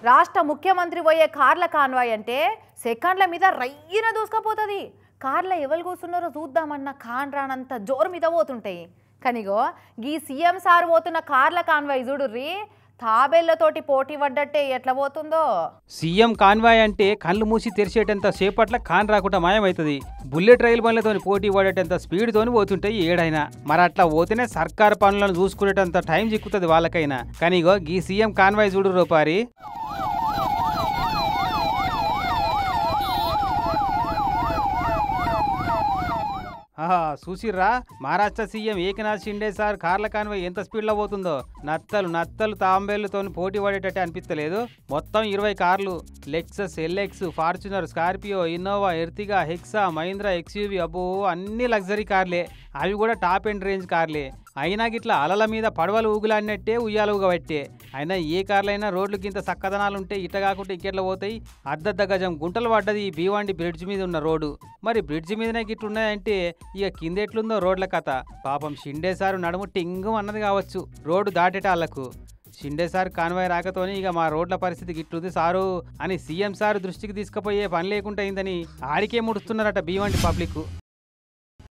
రాష్ట్ర ముఖ్యమంత్రి పోయే కార్ల కాన్వాయ్ అంటే సెకండ్ల మీద రయ్యన దూసుకపోతుంది కార్లో ఎవరు కూర్చున్నారో చూద్దామన్న కాన్ రానంత జోరు మీద పోతుంటాయి కనిగో గీ సీఎం సార్ పోతున్న కార్ల కాన్వాయ్ చూడుర్రి తాబేళ్లతోటి పోటీ పడ్డట్టే ఎట్లా పోతుందో సీఎం కాన్వాయ్ అంటే కళ్ళు మూసి తెరిచేటంత సేపట్ల కాన్ రాకుండా మాయమవుతుంది బుల్లెట్ రైలు బండ్లతోని పోటీ పడేటంత స్పీడ్తోని పోతుంటాయి ఏడైనా మరి అట్లా పోతేనే సర్కార్ పనులను చూసుకునేటంత టైం చిక్కుతుంది వాళ్ళకైనా కానీ ఇగో గీ సీఎం కాన్వాయ్ చూడు రూపారి ఆహా చూసిర్రా మహారాష్ట్ర సీఎం ఏకనాథ్ షిండే సార్ కార్ల కాన్వాయ్ ఎంత స్పీడ్లో పోతుందో నత్తలు నత్తలు తాంబేళ్లతో పోటీ పడేటట్టు అనిపిస్తలేదు మొత్తం ఇరవై కార్లు Lexus LX Fortuner Scorpio Innova Ertiga Hexa Mahindra XUV అబ్బో అన్ని లగ్జరీ కార్లే అవి కూడా టాప్ ఎండ్ రేంజ్ కార్లే అయినా గిట్లా అలల మీద పడవలు ఊగులాడినట్టే ఉయ్యాలు ఊగబట్టే అయినా ఏ కార్లైనా రోడ్లకి ఇంత చక్కదనాలు ఉంటే ఇట్ట కాకుండా ఇంకెట్లా పోతాయి అర్ధ గజం గుంటలు పడ్డది ఈ భీవాండి బ్రిడ్జ్ మీద ఉన్న రోడ్డు మరి బ్రిడ్జ్ మీదనే గిట్ల ఉన్నాయంటే ఇక కింద ఎట్లుందో రోడ్ల కథ పాపం షిండే సారు నడుము టింగు అన్నది కావచ్చు రోడ్డు దాటేటాళ్లకు షిండే సార్ కాన్వాయ్ రాకతోని ఇక మా రోడ్ల పరిస్థితి గిట్లుంది సారు అని సీఎం సార్ దృష్టికి తీసుకుపోయే పని లేకుండా అయిందని ఆడికే ముడుస్తున్నారట భీవండి పబ్లిక్